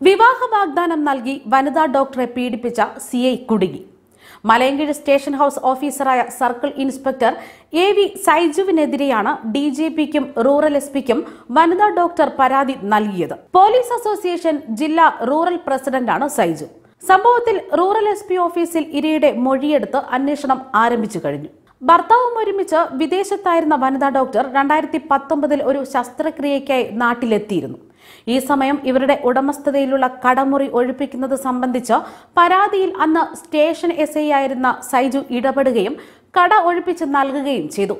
വിവാഹ വാഗ്ദാനം നൽകി വനിതാ ഡോക്ടറെ പീഡിപ്പിച്ച സി ഐ കുടുങ്ങി മലയങ്കിഴ് സ്റ്റേഷൻ ഹൌസ് ഓഫീസറായ സർക്കിൾ ഇൻസ്പെക്ടർ എ വി സൈജുവിനെതിരെയാണ് ഡി ജി പിക്കും റൂറൽ എസ് പിക്കും വനിതാ ഡോക്ടർ പരാതി നൽകിയത് പോലീസ് അസോസിയേഷൻ ജില്ലാ റൂറൽ പ്രസിഡന്റാണ് സൈജു സംഭവത്തിൽ റൂറൽ എസ് പി ഓഫീസിൽ ഇരയുടെ മൊഴിയെടുത്ത് അന്വേഷണം ആരംഭിച്ചു കഴിഞ്ഞു ഭർത്താവും ഒരുമിച്ച് വിദേശത്തായിരുന്ന വനിതാ ഡോക്ടർ രണ്ടായിരത്തി പത്തൊമ്പതിൽ ഒരു ശസ്ത്രക്രിയയ്ക്കായി നാട്ടിലെത്തിയിരുന്നു ഈ സമയം ഇവരുടെ ഉടമസ്ഥതയിലുള്ള കടമുറി ഒഴിപ്പിക്കുന്നത് സംബന്ധിച്ച് പരാതിയിൽ അന്ന് സ്റ്റേഷൻ എസ് ഐ ആയിരുന്ന സൈജു ഇടപെടുകയും കട ഒഴിപ്പിച്ച് നൽകുകയും ചെയ്തു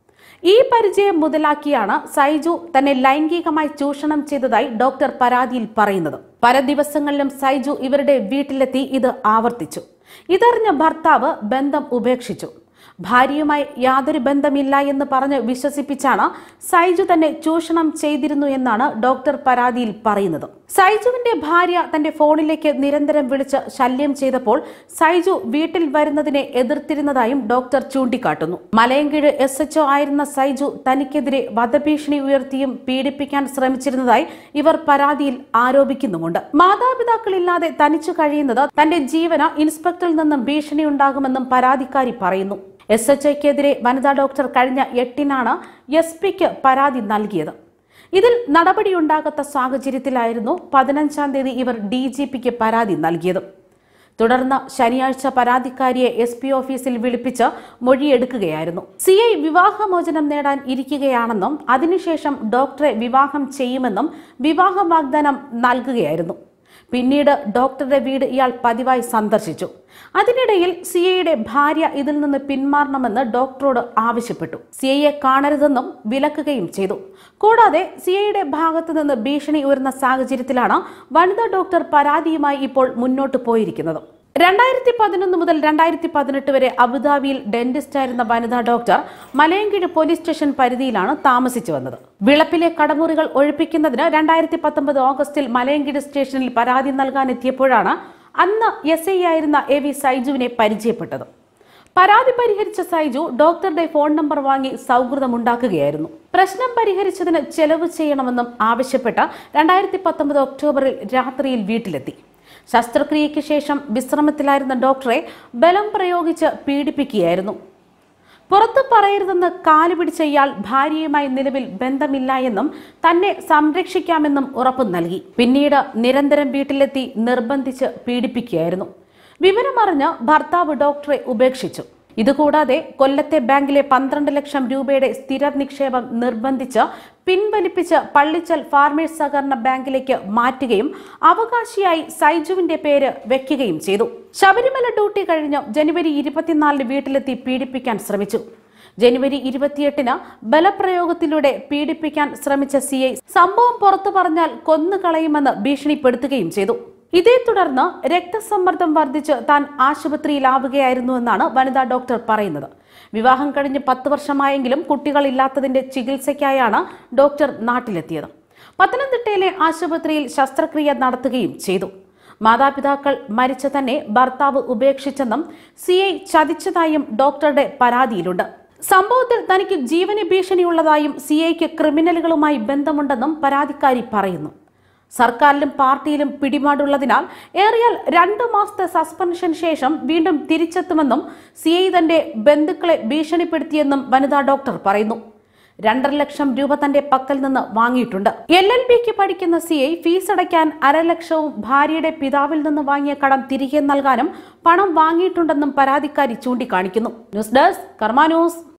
ഈ പരിചയം മുതലാക്കിയാണ് സൈജു തന്നെ ലൈംഗികമായി ചൂഷണം ചെയ്തതായി ഡോക്ടർ പരാതിയിൽ പറയുന്നത് പല ദിവസങ്ങളിലും സൈജു ഇവരുടെ വീട്ടിലെത്തി ഇത് ആവർത്തിച്ചു ഇതറിഞ്ഞ ഭർത്താവ് ബന്ധം ഉപേക്ഷിച്ചു ഭാര്യയുമായി യാതൊരു ബന്ധമില്ല എന്ന് പറഞ്ഞ് വിശ്വസിപ്പിച്ചാണ് സൈജു തന്നെ ചൂഷണം ചെയ്തിരുന്നു എന്നാണ് ഡോക്ടർ പരാതിയിൽ പറയുന്നത് സൈജുവിന്റെ ഭാര്യ തന്റെ ഫോണിലേക്ക് നിരന്തരം വിളിച്ച് ശല്യം ചെയ്തപ്പോൾ സൈജു വീട്ടിൽ വരുന്നതിനെ എതിർത്തിരുന്നതായും ഡോക്ടർ ചൂണ്ടിക്കാട്ടുന്നു മലയങ്കിഴ് എസ് എച്ച്ഒ ആയിരുന്ന സൈജു തനിക്കെതിരെ വധഭീഷണി ഉയർത്തിയും പീഡിപ്പിക്കാൻ ശ്രമിച്ചിരുന്നതായി ഇവർ പരാതിയിൽ ആരോപിക്കുന്നുമുണ്ട് മാതാപിതാക്കളില്ലാതെ തനിച്ചു കഴിയുന്നത് തന്റെ ജീവന് ഇൻസ്പെക്ടറിൽ നിന്നും ഭീഷണി ഉണ്ടാകുമെന്നും പരാതിക്കാരി പറയുന്നു എസ് എച്ച് ഐക്കെതിരെ വനിതാ ഡോക്ടർ കഴിഞ്ഞ എട്ടിനാണ് എസ് പിക്ക് പരാതി നൽകിയത് ഇതിൽ നടപടിയുണ്ടാകാത്ത സാഹചര്യത്തിലായിരുന്നു പതിനഞ്ചാം തീയതി ഇവർ ഡി ജി പിക്ക് പരാതി നൽകിയത് തുടർന്ന് ശനിയാഴ്ച പരാതിക്കാരിയെ എസ് പി ഓഫീസിൽ വിളിപ്പിച്ച് മൊഴിയെടുക്കുകയായിരുന്നു സി ഐ വിവാഹമോചനം നേടാൻ ഇരിക്കുകയാണെന്നും അതിനുശേഷം ഡോക്ടറെ വിവാഹം ചെയ്യുമെന്നും വിവാഹ വാഗ്ദാനം നൽകുകയായിരുന്നു പിന്നീട് ഡോക്ടറുടെ വീട് ഇയാൾ പതിവായി സന്ദർശിച്ചു അതിനിടയിൽ സി ഐയുടെ ഭാര്യ ഇതിൽ നിന്ന് പിന്മാറണമെന്ന് ഡോക്ടറോട് ആവശ്യപ്പെട്ടു സി ഐയെ കാണരുതെന്നും വിലക്കുകയും ചെയ്തു കൂടാതെ സി ഐയുടെ ഭാഗത്തു നിന്ന് ഭീഷണി ഉയർന്ന സാഹചര്യത്തിലാണ് വനിതാ ഡോക്ടർ പരാതിയുമായി ഇപ്പോൾ മുന്നോട്ട് പോയിരിക്കുന്നത് രണ്ടായിരത്തി പതിനൊന്ന് മുതൽ രണ്ടായിരത്തി പതിനെട്ട് വരെ അബുദാബിയിൽ ഡെന്റിസ്റ്റ് ആയിരുന്ന വനിതാ ഡോക്ടർ മലയങ്കിഴ് പോലീസ് സ്റ്റേഷൻ പരിധിയിലാണ് താമസിച്ചു വന്നത് വിളപ്പിലെ കടമുറികൾ ഒഴിപ്പിക്കുന്നതിന് രണ്ടായിരത്തി പത്തൊമ്പത് ഓഗസ്റ്റിൽ മലയങ്കിഴ് സ്റ്റേഷനിൽ പരാതി നൽകാനെത്തിയപ്പോഴാണ് അന്ന് എസ് ഐ ആയിരുന്ന എ വി സൈജുവിനെ പരിചയപ്പെട്ടത് പരാതി പരിഹരിച്ച സൈജു ഡോക്ടറുടെ ഫോൺ നമ്പർ വാങ്ങി സൗഹൃദമുണ്ടാക്കുകയായിരുന്നു പ്രശ്നം പരിഹരിച്ചതിന് ചെലവ് ചെയ്യണമെന്നും ആവശ്യപ്പെട്ട രണ്ടായിരത്തി പത്തൊമ്പത് ഒക്ടോബറിൽ രാത്രിയിൽ വീട്ടിലെത്തി ശസ്ത്രക്രിയയ്ക്ക് ശേഷം വിശ്രമത്തിലായിരുന്ന ഡോക്ടറെ ബലം പ്രയോഗിച്ച് പീഡിപ്പിക്കുകയായിരുന്നു പുറത്തു പറയരുതെന്ന് കാല് പിടിച്ച ഇയാൾ ഭാര്യയുമായി നിലവിൽ ബന്ധമില്ല എന്നും തന്നെ സംരക്ഷിക്കാമെന്നും ഉറപ്പു നൽകി പിന്നീട് നിരന്തരം വീട്ടിലെത്തി നിർബന്ധിച്ച് പീഡിപ്പിക്കുകയായിരുന്നു വിവരമറിഞ്ഞ് ഭർത്താവ് ഡോക്ടറെ ഉപേക്ഷിച്ചു ഇതുകൂടാതെ കൊല്ലത്തെ ബാങ്കിലെ പന്ത്രണ്ട് ലക്ഷം രൂപയുടെ സ്ഥിര നിക്ഷേപം നിർബന്ധിച്ച് പിൻവലിപ്പിച്ച് പള്ളിച്ചൽ ഫാർമേഴ്സ് സഹകരണ ബാങ്കിലേക്ക് മാറ്റുകയും അവകാശിയായി സൈജുവിന്റെ പേര് വെക്കുകയും ചെയ്തു ശബരിമല ഡ്യൂട്ടി കഴിഞ്ഞ് ജനുവരി ഇരുപത്തിനാലിന് വീട്ടിലെത്തി പീഡിപ്പിക്കാൻ ശ്രമിച്ചു ജനുവരി ഇരുപത്തിയെട്ടിന് ബലപ്രയോഗത്തിലൂടെ പീഡിപ്പിക്കാൻ ശ്രമിച്ച സി ഐ സംഭവം പുറത്തു പറഞ്ഞാൽ കൊന്നുകളയുമെന്ന് ഭീഷണിപ്പെടുത്തുകയും ചെയ്തു ഇതേ തുടർന്ന് രക്തസമ്മർദ്ദം വർദ്ധിച്ച് താൻ ആശുപത്രിയിലാവുകയായിരുന്നുവെന്നാണ് വനിതാ ഡോക്ടർ പറയുന്നത് വിവാഹം കഴിഞ്ഞ് പത്ത് വർഷമായെങ്കിലും കുട്ടികളില്ലാത്തതിന്റെ ചികിത്സയ്ക്കായാണ് ഡോക്ടർ നാട്ടിലെത്തിയത് പത്തനംതിട്ടയിലെ ആശുപത്രിയിൽ ശസ്ത്രക്രിയ നടത്തുകയും ചെയ്തു മാതാപിതാക്കൾ മരിച്ച തന്നെ ഭർത്താവ് ഉപേക്ഷിച്ചെന്നും സി ഐ ചതിച്ചതായും ഡോക്ടറുടെ പരാതിയിലുണ്ട് സംഭവത്തിൽ തനിക്ക് ജീവന് ഭീഷണിയുള്ളതായും സി ഐക്ക് ക്രിമിനലുകളുമായി ബന്ധമുണ്ടെന്നും പരാതിക്കാരി പറയുന്നു സർക്കാരിലും പാർട്ടിയിലും പിടിപാടുള്ളതിനാൽ ഏറിയാൽ രണ്ടു മാസത്തെ സസ്പെൻഷന് ശേഷം വീണ്ടും തിരിച്ചെത്തുമെന്നും സി ഐ തന്റെ ബന്ധുക്കളെ ഭീഷണിപ്പെടുത്തിയെന്നും വനിതാ ഡോക്ടർ പറയുന്നു രണ്ടര ലക്ഷം രൂപ തന്റെ പക്കൽ നിന്ന് വാങ്ങിയിട്ടുണ്ട് എൽ എൽ ബിക്ക് പഠിക്കുന്ന സി ഐ ഫീസ് അടയ്ക്കാൻ അരലക്ഷവും ഭാര്യയുടെ പിതാവിൽ നിന്ന് വാങ്ങിയ കടം തിരികെ നൽകാനും പണം വാങ്ങിയിട്ടുണ്ടെന്നും പരാതിക്കാരി ചൂണ്ടിക്കാണിക്കുന്നു ന്യൂസ് ഡെസ്ക് കർമ്മ ന്യൂസ്